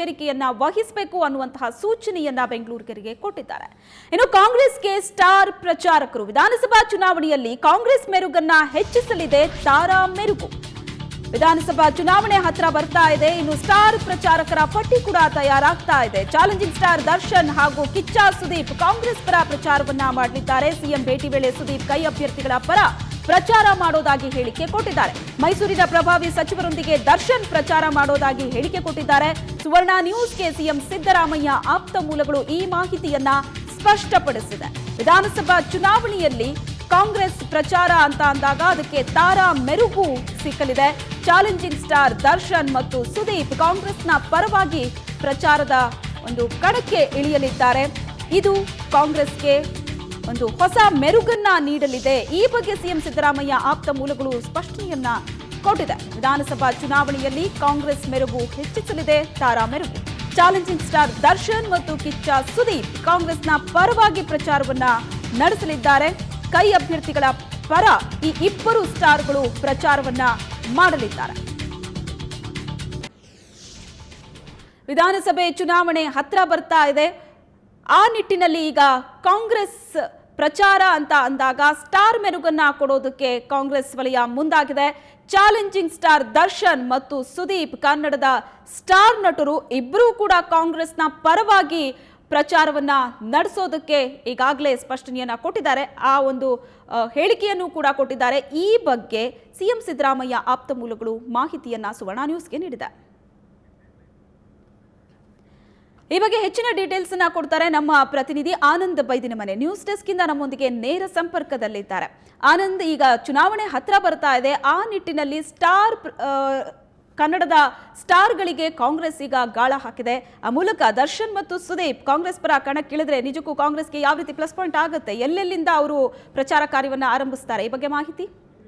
ಎಚ್ಚರಿಕೆಯನ್ನ ವಹಿಸಬೇಕು ಅನ್ನುವಂತಹ ಸೂಚನೆಯನ್ನ ಬೆಂಗಳೂರಿಗರಿಗೆ ಕೊಟ್ಟಿದ್ದಾರೆ ಇನ್ನು ಕಾಂಗ್ರೆಸ್ಗೆ ಸ್ಟಾರ್ ಪ್ರಚಾರಕರು ವಿಧಾನಸಭಾ ಚುನಾವಣೆಯಲ್ಲಿ ಕಾಂಗ್ರೆಸ್ ಮೆರುಗನ್ನ ಹೆಚ್ಚಿಸಲಿದೆ ತಾರಾ ಮೆರುಗು ವಿಧಾನಸಭಾ ಚುನಾವಣೆ ಹತ್ರ ಬರ್ತಾ ಇದೆ ಇನ್ನು ಸ್ಟಾರ್ ಪ್ರಚಾರಕರ ಪಟ್ಟಿ ಕೂಡ ತಯಾರಾಗ್ತಾ ಇದೆ ಚಾಲೆಂಜಿಂಗ್ ಸ್ಟಾರ್ ದರ್ಶನ್ ಹಾಗೂ ಕಿಚ್ಚ ಸುದೀಪ್ ಕಾಂಗ್ರೆಸ್ ಪರ ಪ್ರಚಾರವನ್ನ ಮಾಡಲಿದ್ದಾರೆ ಸಿಎಂ ಭೇಟಿ ವೇಳೆ ಸುದೀಪ್ ಕೈ ಅಭ್ಯರ್ಥಿಗಳ ಪರ ಪ್ರಚಾರ ಮಾಡೋದಾಗಿ ಹೇಳಿಕೆ ಕೊಟ್ಟಿದ್ದಾರೆ ಮೈಸೂರಿನ ಪ್ರಭಾವಿ ಸಚಿವರೊಂದಿಗೆ ದರ್ಶನ್ ಪ್ರಚಾರ ಮಾಡೋದಾಗಿ ಹೇಳಿಕೆ ಕೊಟ್ಟಿದ್ದಾರೆ ಸುವರ್ಣ ನ್ಯೂಸ್ಗೆ ಸಿಎಂ ಸಿದ್ದರಾಮಯ್ಯ ಆಪ್ತ ಮೂಲಗಳು ಈ ಮಾಹಿತಿಯನ್ನ ಸ್ಪಷ್ಟಪಡಿಸಿದೆ ವಿಧಾನಸಭಾ ಚುನಾವಣೆಯಲ್ಲಿ ಕಾಂಗ್ರೆಸ್ ಪ್ರಚಾರ ಅಂತ ಅಂದಾಗ ಅದಕ್ಕೆ ತಾರಾ ಮೆರುಗು ಸಿಕ್ಕಲಿದೆ ಚಾಲೆಂಜಿಂಗ್ ಸ್ಟಾರ್ ದರ್ಶನ್ ಮತ್ತು ಸುದೀಪ್ ಕಾಂಗ್ರೆಸ್ನ ಪರವಾಗಿ ಪ್ರಚಾರದ ಒಂದು ಕಣಕ್ಕೆ ಇಳಿಯಲಿದ್ದಾರೆ ಇದು ಕಾಂಗ್ರೆಸ್ಗೆ ಒಂದು ಹೊಸ ಮೆರುಗನ್ನ ನೀಡಲಿದೆ ಈ ಬಗ್ಗೆ ಸಿಎಂ ಸಿದ್ದರಾಮಯ್ಯ ಆಪ್ತ ಮೂಲಗಳು ಸ್ಪಷ್ಟನೆಯನ್ನ ಕೊಟ್ಟಿದೆ ವಿಧಾನಸಭಾ ಚುನಾವಣೆಯಲ್ಲಿ ಕಾಂಗ್ರೆಸ್ ಮೆರುಗು ಹೆಚ್ಚಿಸಲಿದೆ ತಾರಾ ಮೆರುಗು ಚಾಲೆಂಜಿಂಗ್ ಸ್ಟಾರ್ ದರ್ಶನ್ ಮತ್ತು ಕಿಚ್ಚ ಸುದೀಪ್ ಕಾಂಗ್ರೆಸ್ನ ಪರವಾಗಿ ಪ್ರಚಾರವನ್ನ ನಡೆಸಲಿದ್ದಾರೆ ಕೈ ಅಭ್ಯರ್ಥಿಗಳ ಪರ ಈ ಇಬ್ಬರು ಸ್ಟಾರ್ಗಳು ಪ್ರಚಾರವನ್ನ ಮಾಡಲಿದ್ದಾರೆ ವಿಧಾನಸಭೆ ಚುನಾವಣೆ ಹತ್ರ ಬರ್ತಾ ಇದೆ ಆ ನಿಟ್ಟಿನಲ್ಲಿ ಈಗ ಕಾಂಗ್ರೆಸ್ ಪ್ರಚಾರ ಅಂತ ಅಂದಾಗ ಸ್ಟಾರ್ ಮೆರುಗನ್ನ ಕೊಡೋದಕ್ಕೆ ಕಾಂಗ್ರೆಸ್ ವಲಯ ಮುಂದಾಗಿದೆ ಚಾಲೆಂಜಿಂಗ್ ಸ್ಟಾರ್ ದರ್ಶನ್ ಮತ್ತು ಸುದೀಪ್ ಕನ್ನಡದ ಸ್ಟಾರ್ ನಟರು ಇಬ್ಬರೂ ಕೂಡ ಕಾಂಗ್ರೆಸ್ನ ಪರವಾಗಿ ಪ್ರಚಾರವನ್ನ ನಡೆಸೋದಕ್ಕೆ ಈಗಾಗಲೇ ಸ್ಪಷ್ಟನೆಯನ್ನ ಕೊಟ್ಟಿದ್ದಾರೆ ಆ ಒಂದು ಆ, ಹೇಳಿಕೆಯನ್ನು ಕೂಡ ಕೊಟ್ಟಿದ್ದಾರೆ ಈ ಬಗ್ಗೆ ಸಿಎಂ ಸಿದ್ದರಾಮಯ್ಯ ಆಪ್ತ ಮೂಲಗಳು ಮಾಹಿತಿಯನ್ನ ಸುವರ್ಣ ನ್ಯೂಸ್ಗೆ ನೀಡಿದೆ ಈ ಬಗ್ಗೆ ಹೆಚ್ಚಿನ ಡೀಟೇಲ್ಸ್ ಅನ್ನ ಕೊಡ್ತಾರೆ ನಮ್ಮ ಪ್ರತಿನಿಧಿ ಆನಂದ್ ಬೈದಿನ ಮನೆ ನ್ಯೂಸ್ ಡೆಸ್ಕ್ ಇಂದ ನಮ್ಮೊಂದಿಗೆ ನೇರ ಸಂಪರ್ಕದಲ್ಲಿದ್ದಾರೆ ಆನಂದ್ ಈಗ ಚುನಾವಣೆ ಹತ್ರ ಬರ್ತಾ ಇದೆ ಆ ನಿಟ್ಟಿನಲ್ಲಿ ಸ್ಟಾರ್ ಪ್ರ- ಆ, ಕನ್ನಡದ ಸ್ಟಾರ್ಗಳಿಗೆ ಕಾಂಗ್ರೆಸ್ ಈಗ ಗಾಳ ಹಾಕಿದೆ ಆ ಮೂಲಕ ದರ್ಶನ್ ಮತ್ತು ಸುದೀಪ್ ಕಾಂಗ್ರೆಸ್ ಪರ ಕಣಕ್ಕಿಳಿದ್ರೆ ನಿಜಕ್ಕೂ ಕಾಂಗ್ರೆಸ್ಗೆ ಯಾವ ರೀತಿ ಪ್ಲಸ್ ಪಾಯಿಂಟ್ ಆಗುತ್ತೆ ಎಲ್ಲೆಲ್ಲಿಂದ ಅವರು ಪ್ರಚಾರ ಕಾರ್ಯವನ್ನ ಆರಂಭಿಸ್ತಾರೆ ಈ ಬಗ್ಗೆ ಮಾಹಿತಿ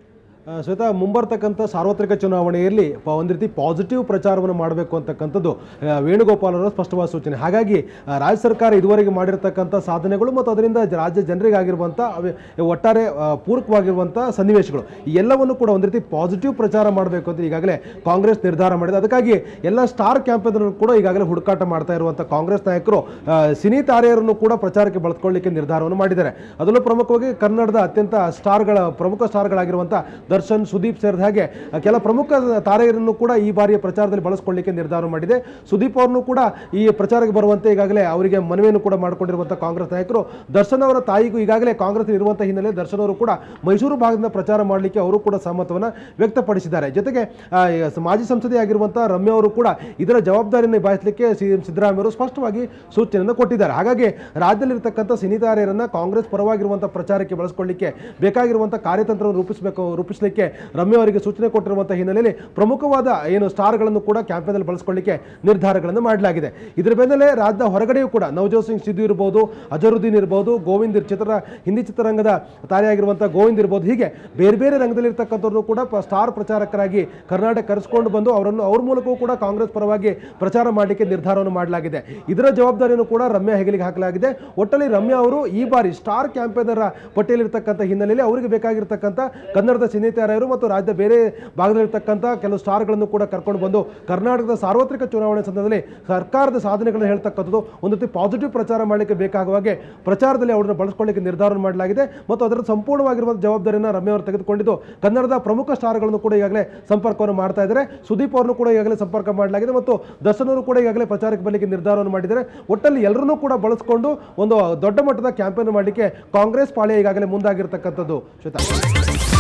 ಆ, ಶ್ವೇತಾ ಮುಂಬರ್ತಕ್ಕಂಥ ಸಾರ್ವತ್ರಿಕ ಚುನಾವಣೆಯಲ್ಲಿ ಪ- ಒಂದು ರೀತಿ ಪಾಸಿಟಿವ್ ಪ್ರಚಾರವನ್ನು ಮಾಡಬೇಕು ಅಂತಕ್ಕಂಥದ್ದು ಆ, ವೇಣುಗೋಪಾಲ್ ಅವರ ಸ್ಪಷ್ಟವಾದ ಸೂಚನೆ ಹಾಗಾಗಿ ಆ, ರಾಜ್ಯ ಸರ್ಕಾರ ಇದುವರೆಗೆ ಮಾಡಿರ್ತಕ್ಕಂಥ ಸಾಧನೆಗಳು ಮತ್ತು ಅದರಿಂದ ಜ- ರಾಜ್ಯ ಜನರಿಗಾಗಿರುವಂಥ ಅವೆ- ಒಟ್ಟಾರೆ ಆ, ಪೂರಕವಾಗಿರುವಂಥ ಸನ್ನಿವೇಶಗಳು ಈ ಎಲ್ಲವನ್ನು ಕೂಡ ಒಂದು ರೀತಿ ಪಾಸಿಟಿವ್ ಪ್ರಚಾರ ಮಾಡಬೇಕು ಅಂತ ಈಗಾಗಲೇ ಕಾಂಗ್ರೆಸ್ ನಿರ್ಧಾರ ಮಾಡಿದೆ ಅದಕ್ಕಾಗಿ ಎಲ್ಲ ಸ್ಟಾರ್ ಕ್ಯಾಂಪೇನರು ಕೂಡ ಈಗಾಗಲೇ ಹುಡುಕಾಟ ಮಾಡ್ತಾ ಇರುವಂಥ ಕಾಂಗ್ರೆಸ್ ನಾಯಕರು ಆ, ಸಿನಿ ತಾರೆಯರನ್ನು ಕೂಡ ಪ್ರಚಾರಕ್ಕೆ ಬಳಸ್ಕೊಳ್ಳಿಕ್ಕೆ ನಿರ್ಧಾರವನ್ನು ಮಾಡಿದ್ದಾರೆ ಅದರಲ್ಲೂ ಪ್ರಮುಖವಾಗಿ ಕನ್ನಡದ ಅತ್ಯಂತ ಸ್ಟಾರ್ಗಳ ಪ್ರಮುಖ ಸ್ಟಾರ್ಗಳಾಗಿರುವಂಥ ದರ್ಶನ್ ಸುದೀಪ್ ಸೇರಿದ ಹಾಗೆ ಆ, ಕೆಲ ಪ್ರಮುಖ ತಾರೆಯರನ್ನು ಕೂಡ ಈ ಬಾರಿಯ ಪ್ರಚಾರದಲ್ಲಿ ಬಳಸ್ಕೊಳ್ಳಿಕ್ಕೆ ನಿರ್ಧಾರ ಮಾಡಿದೆ ಸುದೀಪ್ ಅವರನ್ನು ಕೂಡ ಈ ಪ್ರಚಾರಕ್ಕೆ ಬರುವಂತೆ ಈಗಾಗಲೇ ಅವರಿಗೆ ಮನವಿಯನ್ನು ಕೂಡ ಮಾಡಿಕೊಂಡಿರುವಂಥ ಕಾಂಗ್ರೆಸ್ ನಾಯಕರು ದರ್ಶನ್ ಅವರ ತಾಯಿಗೂ ಈಗಾಗಲೇ ಕಾಂಗ್ರೆಸ್ ಇರುವಂಥ ಹಿನ್ನೆಲೆ ದರ್ಶನ್ ಅವರು ಕೂಡ ಮೈಸೂರು ಭಾಗದಿಂದ ಪ್ರಚಾರ ಮಾಡಲಿಕ್ಕೆ ಅವರು ಕೂಡ ಸಹಮತವನ್ನು ವ್ಯಕ್ತಪಡಿಸಿದ್ದಾರೆ ಜೊತೆಗೆ ಆ, ಈ ಸ- ಮಾಜಿ ಸಂಸದೆ ಆಗಿರುವಂಥ ರಮ್ಯಾ ಅವರು ಕೂಡ ಇದರ ಜವಾಬ್ದಾರಿಯನ್ನು ನಿಭಾಯಿಸಲಿಕ್ಕೆ ಸಿ ಎಂ ಸಿದ್ದರಾಮಯ್ಯ ಅವರು ಸ್ಪಷ್ಟವಾಗಿ ಸೂಚನೆಯನ್ನು ಕೊಟ್ಟಿದ್ದಾರೆ ಹಾಗಾಗಿ ರಾಜ್ಯದಲ್ಲಿರ್ತಕ್ಕಂಥ ಸಿನಿತಾರೆಯರನ್ನು ಕಾಂಗ್ರೆಸ್ ಪರವಾಗಿರುವಂಥ ಪ್ರಚಾರಕ್ಕೆ ಬಳಸಿಕೊಳ್ಳಿಕ್ಕೆ ಬೇಕಾಗಿರುವಂಥ ಕಾರ್ಯತಂತ್ರವನ್ನು ರೂಪಿಸಬೇಕು ರೂಪಿಸಲಿಕ್ಕೆ ರಮ್ಯಾ ಅವರಿಗೆ ಸೂಚನೆ ಕೊಟ್ಟಿರುವಂಥ ಹಿನ್ನೆಲೆಯಲ್ಲಿ ಪ್ರಮುಖವಾದ ಏನು ಸ್ಟಾರ್ಗಳನ್ನು ಕೂಡ ಕ್ಯಾಂಪೇನಲ್ಲಿ ಬಳಸಿಕೊಳ್ಳಿಕ್ಕೆ ನಿರ್ಧಾರಗಳನ್ನು ಮಾಡಲಾಗಿದೆ ಇದರ ಬೆನ್ನಲ್ಲೇ ರಾಜ್ಯದ ಹೊರಗಡೆಯೂ ಕೂಡ ನವಜೋತ್ ಸಿಂಗ್ ಸಿದ್ದು ಇರ್ಬೋದು ಅಜರುದ್ದೀನ್ ಇರ್ಬೋದು ಗೋವಿಂದ್ ಇರ್- ಚಿತ್ರ ಹಿಂದಿ ಚಿತ್ರರಂಗದ ತಾರೆಯಾಗಿರುವಂಥ ಗೋವಿಂದ್ ಇರ್ಬೋದು ಹೀಗೆ ಬೇರೆ ಬೇರೆ ರಂಗದಲ್ಲಿರ್ತಕ್ಕಂಥವ್ರನ್ನು ಕೂಡ ಪ- ಸ್ಟಾರ್ ಪ್ರಚಾರಕರಾಗಿ ಕರ್ನಾಟಕ ಕರೆಸಿಕೊಂಡು ಬಂದು ಅವರನ್ನು ಅವ್ರ ಮೂಲಕವೂ ಕೂಡ ಕಾಂಗ್ರೆಸ್ ಪರವಾಗಿ ಪ್ರಚಾರ ಮಾಡಲಿಕ್ಕೆ ನಿರ್ಧಾರವನ್ನು ಮಾಡಲಾಗಿದೆ ಇದರ ಜವಾಬ್ದಾರಿಯನ್ನು ಕೂಡ ರಮ್ಯಾ ಹೆಗಲಿಗೆ ಹಾಕಲಾಗಿದೆ ಒಟ್ಟಲ್ಲಿ ರಮ್ಯಾ ಅವರು ಈ ಬಾರಿ ಸ್ಟಾರ್ ಕ್ಯಾಂಪೇನರ ಪಟ್ಟಿಯಲ್ಲಿರ್ತಕ್ಕಂಥ ಹಿನ್ನೆಲೆಯಲ್ಲಿ ಅವರಿಗೆ ಬೇಕಾಗಿರ್ತಕ್ಕಂಥ ಕನ್ನಡದ ಸಿನಿತಾರೆಯರು ಮತ್ತು ರಾಜ್ಯದ ಬೇರೆ ಭಾಗದಲ್ಲಿರ್ತಕ್ಕಂಥ ಕೆಲವು ಸ್ಟಾರ್ಗಳನ್ನು ಕೂಡ ಕರ್ಕೊಂಡು ಬಂದು ಕರ್ನಾಟಕದ ಸಾರ್ವತ್ರಿಕ ಚುನಾವಣೆ ಸಂದರ್ಭದಲ್ಲಿ ಸರ್ಕಾರದ ಸಾಧನೆಗಳನ್ನು ಹೇಳ್ತಕ್ಕಂಥದ್ದು ಒಂದು ರೀತಿ ಪಾಸಿಟಿವ್ ಪ್ರಚಾರ ಮಾಡಲಿಕ್ಕೆ ಬೇಕಾಗುವ ಹಾಗೆ ಪ್ರಚಾರದಲ್ಲಿ ಅವರನ್ನು ಬಳಸ್ಕೊಳ್ಳಿಕ್ಕೆ ನಿರ್ಧಾರ ಮಾಡಲಾಗಿದೆ ಮತ್ತು ಅದರ ಸಂಪೂರ್ಣವಾಗಿರುವಂಥ ಜವಾಬ್ದಾರಿಯನ್ನು ರಮ್ಯಾ ಅವರು ತೆಗೆದುಕೊಂಡಿದ್ದು ಕನ್ನಡದ ಪ್ರಮುಖ ಸ್ಟಾರ್ಗಳನ್ನು ಕೂಡ ಈಗಾಗಲೇ ಸಂಪರ್ಕವನ್ನು ಮಾಡ್ತಾ ಇದ್ದಾರೆ ಸುದೀಪ್ ಅವರನ್ನು ಕೂಡ ಈಗಾಗಲೇ ಸಂಪರ್ಕ ಮಾಡಲಾಗಿದೆ ಮತ್ತು ದರ್ಶನ್ ಅವರು ಕೂಡ ಈಗಾಗಲೇ ಪ್ರಚಾರಕ್ಕೆ ಬರಲಿಕ್ಕೆ ನಿರ್ಧಾರವನ್ನು ಮಾಡಿದ್ದಾರೆ ಒಟ್ಟಲ್ಲಿ ಎಲ್ಲರನ್ನೂ ಕೂಡ ಬಳಸಿಕೊಂಡು ಒಂದು ದೊಡ್ಡ ಮಟ್ಟದ ಕ್ಯಾಂಪೇನ್ ಮಾಡಲಿಕ್ಕೆ ಕಾಂಗ್ರೆಸ್ ಪಾಳ್ಯ ಈಗಾಗಲೇ ಮುಂದಾಗಿರ್ತಕ್ಕಂಥದ್ದು ಶ್ವೇತಾ